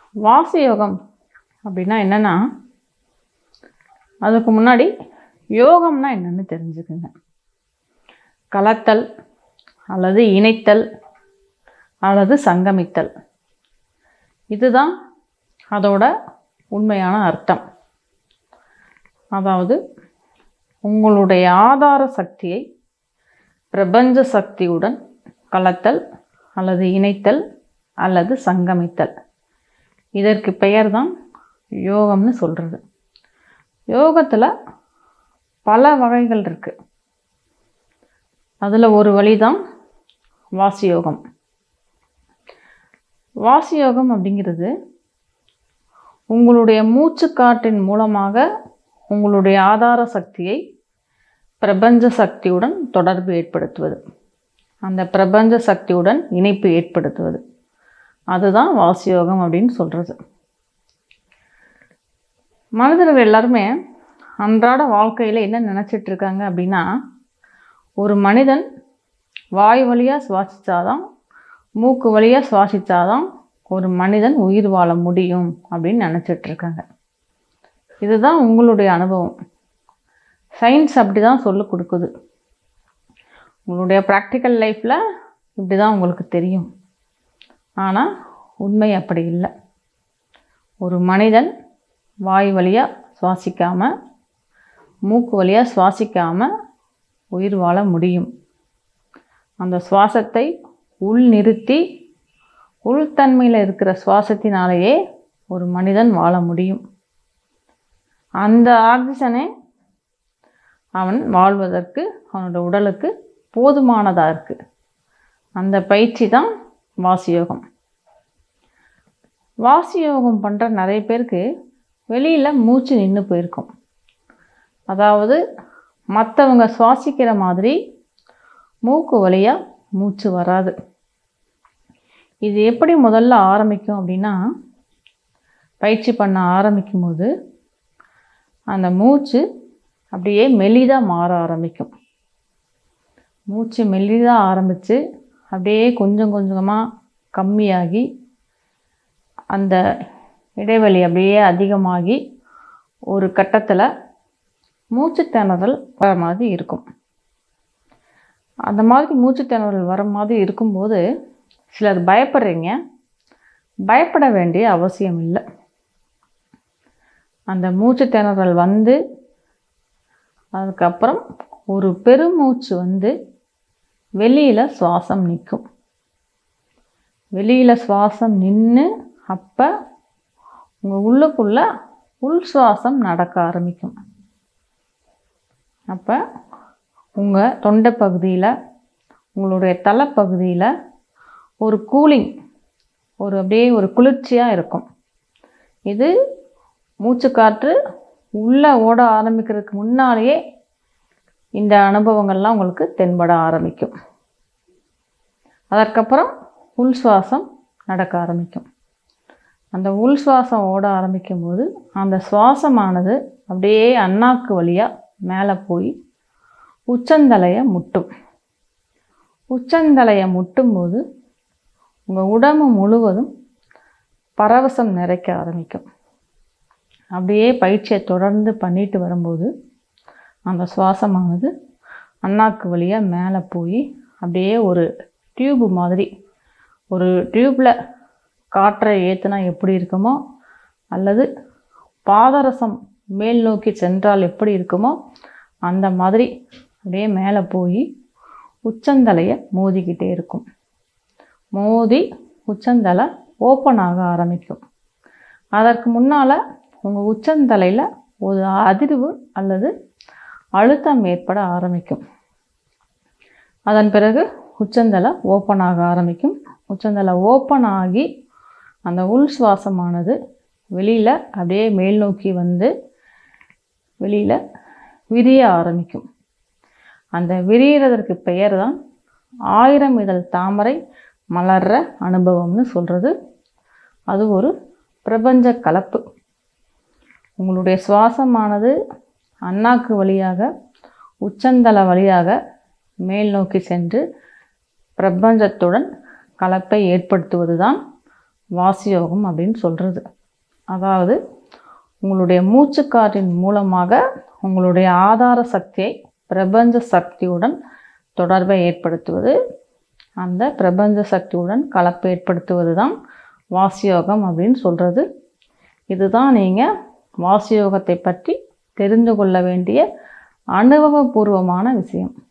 வாசி யோகம் அப்படின்னா என்னென்னா அதுக்கு முன்னாடி யோகம்னா என்னன்னு தெரிஞ்சுக்குங்க கலத்தல் அல்லது இணைத்தல் அல்லது சங்கமித்தல் இதுதான் அதோட உண்மையான அர்த்தம் அதாவது உங்களுடைய ஆதார சக்தியை பிரபஞ்ச சக்தியுடன் கலத்தல் அல்லது இணைத்தல் அல்லது சங்கமித்தல் இதற்கு பெயர் தான் யோகம்னு சொல்கிறது யோகத்தில் பல வகைகள் இருக்குது அதில் ஒரு வழி தான் வாசி யோகம் வாசி யோகம் அப்படிங்கிறது உங்களுடைய மூச்சுக்காற்றின் மூலமாக உங்களுடைய ஆதார சக்தியை பிரபஞ்ச சக்தியுடன் தொடர்பு ஏற்படுத்துவது அந்த பிரபஞ்ச சக்தியுடன் இணைப்பு ஏற்படுத்துவது அதுதான் வாசியோகம் அப்படின்னு சொல்கிறது மனிதர்கள் எல்லாருமே அன்றாட வாழ்க்கையில் என்ன நினச்சிட்டு இருக்காங்க அப்படின்னா ஒரு மனிதன் வாய் வழியாக சுவாசித்தாதான் மூக்கு வழியாக சுவாசித்தாதான் ஒரு மனிதன் உயிர் வாழ முடியும் அப்படின்னு நினச்சிட்டு இருக்காங்க இதுதான் உங்களுடைய அனுபவம் சயின்ஸ் அப்படி தான் சொல்லிக் கொடுக்குது உங்களுடைய ப்ராக்டிக்கல் லைஃப்பில் இப்படி தான் உங்களுக்கு தெரியும் ஆனால் உண்மை அப்படி இல்லை ஒரு மனிதன் வாய் வழியாக சுவாசிக்காமல் மூக்கு வழியாக சுவாசிக்காமல் உயிர் வாழ முடியும் அந்த சுவாசத்தை உள் நிறுத்தி உள்தன்மையில் இருக்கிற சுவாசத்தினாலேயே ஒரு மனிதன் வாழ முடியும் அந்த ஆக்சிஜனே அவன் வாழ்வதற்கு அவனோட உடலுக்கு போதுமானதாக இருக்குது அந்த பயிற்சி தான் வாசியோகம் வாசியோகம் பண்ணுற நிறைய பேருக்கு வெளியில் மூச்சு நின்று போயிருக்கும் அதாவது மற்றவங்க சுவாசிக்கிற மாதிரி மூக்கு வழியாக மூச்சு வராது இது எப்படி முதல்ல ஆரம்பிக்கும் அப்படின்னா பயிற்சி பண்ண ஆரம்பிக்கும் போது அந்த மூச்சு அப்படியே மெலிதாக மாற ஆரம்பிக்கும் மூச்சு மெலிதாக ஆரம்பித்து அப்படியே கொஞ்சம் கொஞ்சமாக கம்மியாகி அந்த இடைவெளி அப்படியே அதிகமாகி ஒரு கட்டத்தில் மூச்சு திணறல் வர மாதிரி இருக்கும் அந்த மாதிரி மூச்சு திணறல் வர மாதிரி இருக்கும்போது சிலர் பயப்படுறீங்க பயப்பட வேண்டிய அவசியம் இல்லை அந்த மூச்சு திணறல் வந்து அதுக்கப்புறம் ஒரு பெருமூச்சு வந்து வெளியில் சுவாசம் நிற்கும் வெளியில் சுவாசம் நின்று அப்போ உங்கள் உள்ளுக்குள்ளே உள் சுவாசம் நடக்க ஆரம்பிக்கும் அப்போ உங்கள் தொண்டை பகுதியில் உங்களுடைய தலைப்பகுதியில் ஒரு கூலிங் ஒரு அப்படியே ஒரு குளிர்ச்சியாக இருக்கும் இது மூச்சுக்காற்று உள்ளே ஓட ஆரம்பிக்கிறதுக்கு முன்னாலேயே இந்த அனுபவங்கள்லாம் உங்களுக்கு தென்பட ஆரம்பிக்கும் அதற்கப்புறம் உள் சுவாசம் நடக்க ஆரம்பிக்கும் அந்த உள் சுவாசம் ஓட ஆரம்பிக்கும் போது அந்த சுவாசமானது அப்படியே அண்ணாக்கு வழியாக மேலே போய் உச்சந்தலையை முட்டும் உச்சந்தலையை முட்டும்போது உங்கள் உடம்பு முழுவதும் பரவசம் நிறைக்க ஆரம்பிக்கும் அப்படியே பயிற்சியை தொடர்ந்து பண்ணிட்டு வரும்போது அந்த சுவாசமானது அண்ணாக்கு வழியாக மேலே போய் அப்படியே ஒரு டியூப்பு மாதிரி ஒரு டியூப்பில் காற்றை ஏற்றுனா எப்படி இருக்குமோ அல்லது பாதரசம் மேல் நோக்கி சென்றால் எப்படி இருக்குமோ அந்த மாதிரி அப்படியே மேலே போய் உச்சந்தலையை மோதிக்கிட்டே இருக்கும் மோதி உச்சந்தலை ஓப்பன் ஆக ஆரம்பிக்கும் அதற்கு முன்னால் உங்கள் உச்சந்தலையில் ஒரு அதிர்வு அல்லது அழுத்தம் ஏற்பட ஆரம்பிக்கும் அதன் பிறகு உச்சந்தலை ஓப்பன் ஆக ஆரம்பிக்கும் உச்சந்தலை ஓப்பன் ஆகி அந்த உள் சுவாசமானது வெளியில் அப்படியே மேல் நோக்கி வந்து வெளியில் விரிய ஆரம்பிக்கும் அந்த விரியறதற்கு பெயர் தான் ஆயிரம் இதழ் தாமரை மலர்ற அனுபவம்னு சொல்கிறது அது ஒரு பிரபஞ்ச கலப்பு உங்களுடைய சுவாசமானது அண்ணாக்கு வழியாக உச்சந்தல வழியாக மேல் நோக்கி சென்று பிரபஞ்சத்துடன் கலப்பை ஏற்படுத்துவது தான் வாசியோகம் அப்படின்னு சொல்கிறது அதாவது உங்களுடைய மூச்சுக்காற்றின் மூலமாக உங்களுடைய ஆதார சக்தியை பிரபஞ்ச சக்தியுடன் தொடர்பை ஏற்படுத்துவது அந்த பிரபஞ்ச சக்தியுடன் கலப்பு ஏற்படுத்துவது தான் வாசியோகம் அப்படின்னு சொல்கிறது இதுதான் நீங்கள் வாசியோகத்தை பற்றி தெரிந்து கொள்ள வேண்டிய அனுபவபூர்வமான விஷயம்